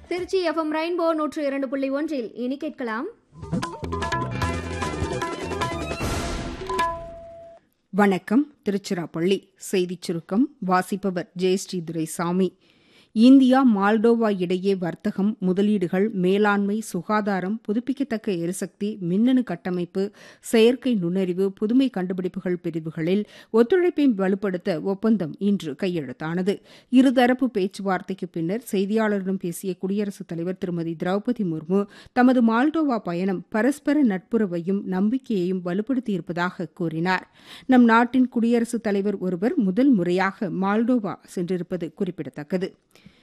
Trichy FM rainbow நூற்று இரண்டு புள்ளி ஒன்றில் இனி கேட்கலாம் வணக்கம் திருச்சிராப்பள்ளி செய்திச் சுருக்கம் வாசிப்பவர் ஜெயஸ்ரீ துரைசாமி இந்தியா மால்டோவா இடையே வர்த்தகம் முதலீடுகள் மேலாண்மை சுகாதாரம் புதுப்பிக்கத்தக்க எரிசக்தி மின்னணு கட்டமைப்பு செயற்கை நுண்ணறிவு புதுமை கண்டுபிடிப்புகள் பிரிவுகளில் ஒத்துழைப்பை வலுப்படுத்த ஒப்பந்தம் இன்று கையெழுத்தானது இருதரப்பு பேச்சுவார்த்தைக்கு பின்னர் செய்தியாளரிடம் பேசிய குடியரசுத் தலைவர் திருமதி திரௌபதி முர்மு தமது மால்டோவா பயணம் பரஸ்பர நட்புறவையும் நம்பிக்கையையும் வலுப்படுத்தியிருப்பதாக கூறினார் நம் நாட்டின் குடியரசுத் தலைவர் ஒருவர் முதல் முறையாக மால்டோவா சென்றிருப்பது குறிப்பிடத்தக்கது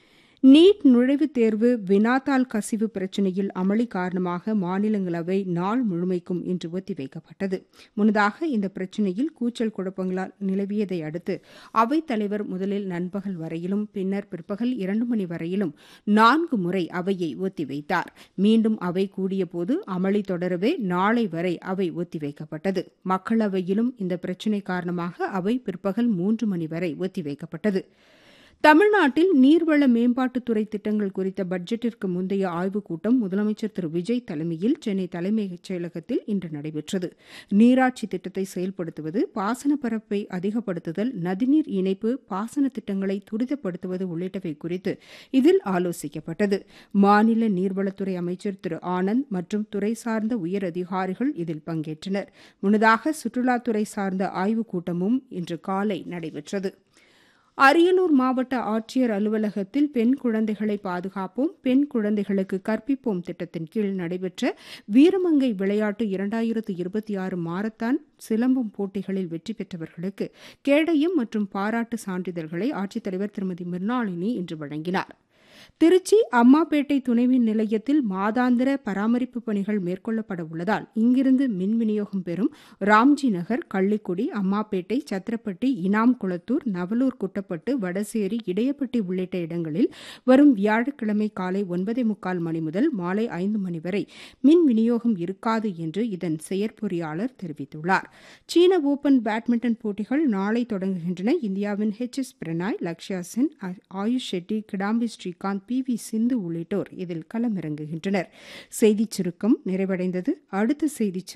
நீட் நுழைவுத் தேர்வு வினாத்தாள் கசிவு பிரச்சினையில் அமளி காரணமாக மாநிலங்களவை நாள் முழுமைக்கும் இன்று ஒத்திவைக்கப்பட்டது முன்னதாக இந்த பிரச்சினையில் கூச்சல் குழப்பங்களால் நிலவியதை அடுத்து அவைத் தலைவர் முதலில் நண்பகல் வரையிலும் பின்னர் பிற்பகல் இரண்டு மணி வரையிலும் நான்கு முறை அவையை ஒத்திவைத்தார் மீண்டும் அவை கூடியபோது அமளி தொடரவே நாளை வரை அவை ஒத்திவைக்கப்பட்டது மக்களவையிலும் இந்த பிரச்சினை காரணமாக அவை பிற்பகல் மூன்று மணி வரை ஒத்திவைக்கப்பட்டது தமிழ்நாட்டில் நீர்வள மேம்பாட்டுத்துறை திட்டங்கள் குறித்த பட்ஜெட்டிற்கு முந்தைய ஆய்வுக் கூட்டம் முதலமைச்சர் திரு விஜய் தலைமையில் சென்னை தலைமைச் செயலகத்தில் இன்று நடைபெற்றது நீராட்சி திட்டத்தை செயல்படுத்துவது பாசன பரப்பை அதிகப்படுத்துதல் நதிநீர் இணைப்பு பாசன திட்டங்களை துரிதப்படுத்துவது உள்ளிட்டவை குறித்து இதில் ஆலோசிக்கப்பட்டது மாநில நீர்வளத்துறை அமைச்சர் திரு ஆனந்த் மற்றும் துறை சார்ந்த உயர் அதிகாரிகள் இதில் பங்கேற்றனர் முன்னதாக சுற்றுலாத்துறை சார்ந்த ஆய்வுக் கூட்டமும் இன்று காலை நடைபெற்றது அரியலூர் மாவட்ட ஆட்சியர் அலுவலகத்தில் பெண் குழந்தைகளை பாதுகாப்போம் பெண் குழந்தைகளுக்கு கற்பிப்போம் திட்டத்தின் கீழ் நடைபெற்ற வீரமங்கை விளையாட்டு இரண்டாயிரத்து இருபத்தி ஆறு மாரத்தான் சிலம்பம் போட்டிகளில் வெற்றி பெற்றவர்களுக்கு கேடயம் மற்றும் பாராட்டு சான்றிதழ்களை ஆட்சித்தலைவர் திருமதி மிர்னாளினி இன்று வழங்கினார் திருச்சி அம்மாப்பேட்டை துணைமின் நிலையத்தில் மாதாந்திர பராமரிப்பு பணிகள் மேற்கொள்ளப்பட உள்ளதால் இங்கிருந்து மின் விநியோகம் பெறும் ராம்ஜி நகர் கள்ளிக்குடி அம்மாப்பேட்டை சத்திரப்பட்டி இனாம் குளத்தூர் நவலூர் குட்டப்பட்டு வடசேரி இடையப்பட்டி உள்ளிட்ட இடங்களில் வரும் வியாழக்கிழமை காலை ஒன்பதே முக்கால் மணி முதல் மாலை ஐந்து மணி வரை மின் விநியோகம் இருக்காது என்று இதன் செயற்பொறியாளர் தெரிவித்துள்ளார் சீன ஓபன் பேட்மிண்டன் போட்டிகள் நாளை தொடங்குகின்றன இந்தியாவின் H S Prannoy Lakshya Sen Ayush Shetty Kidambi Srikanth P V Sindhu உள்ளிட்டோர் இதில் களமிறங்குகின்றனர் செய்திச் சுருக்கம் நிறைவடைந்தது அடுத்த செய்திச்